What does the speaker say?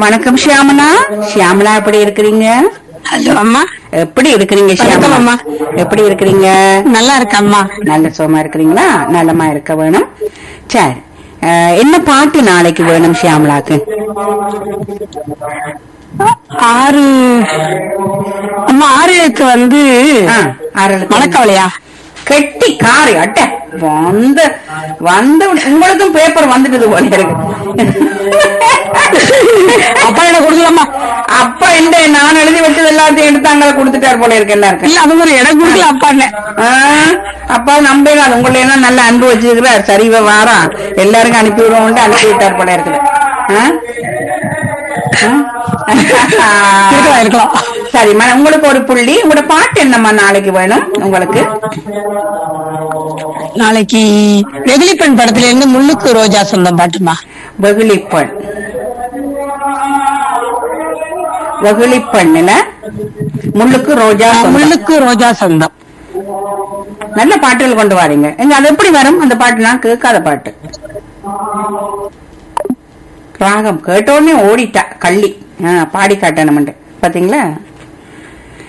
வணக்கம் ஷியாமலா ஷியாமலா எப்படி இருக்கிறீங்க ஹலோ அம்மா எப்படி இருக்கிறீங்க வணக்கம் ஷியாமலா அம்மா. எப்படி இருக்கிறீங்க நல்லா இருக்கம்மா நல்ல சுகமா இருக்கிறீங்களா நலமா இருக்க வேணும் சரி அஹ், என்ன பாட்டு நாளைக்கு வேணும் ஷியாமலாக்கு ஆறு அம்மா ஆறு எழுத்து வந்து ஆ, ஆறு எழுத்து. மணக்கவலையா கெட்டி காரி அட்ட வந்த வந்த உடனே- உங்களுக்கும் பேப்பர் வந்துட்டது போல இருக்கு அப்பா என்ன கொடுக்கலாமா அப்ப இந்த நான் எழுதி வச்சது எல்லாத்தையும் எடுத்து அங்க கொடுத்துட்டார் போல இருக்கு எல்லாருக்கும் இல்ல அது மாதிரி இடம் கொடுக்கல அப்பா ஆ, அப்பா நம்பினார் உங்களை எல்லாம் நல்லா அன்பு வச்சிருக்கிறார் சரி இவ வாரா எல்லாருக்கும் அனுப்பி விடுவோம்ட்டு அனுப்பி விட்டார் போல இருக்குது ஆ? ஆ? இருக்கலாம் இருக்கலாம் சரி ம- உங்களுக்கு ஒரு புள்ளி உங்களோட பாட்டு என்னம்மா நாளைக்கு வேணும் உங்களுக்கு நாளைக்கு வெகுளிப்பெண் படத்துல இருந்து முள்ளுக்கு ரோஜா சொந்தம் பாட்டுமா வெகுளிப்பெண் வெகுளிப்பெண்ணுல முள்ளுக்கு ரோஜா சொந்தம். முள்ளுக்கு ரோஜா சொந்தம் நல்ல பாட்டுகள் கொண்டு வாரீங்க எங்க அது எப்படி வரும் அந்த பாட்டு நான் கேட்காத பாட்டு ராகம் கேட்ட உடனே ஓடிட்டா கள்ளி ஆ, பாடி காட்டணும் பாத்தீங்களா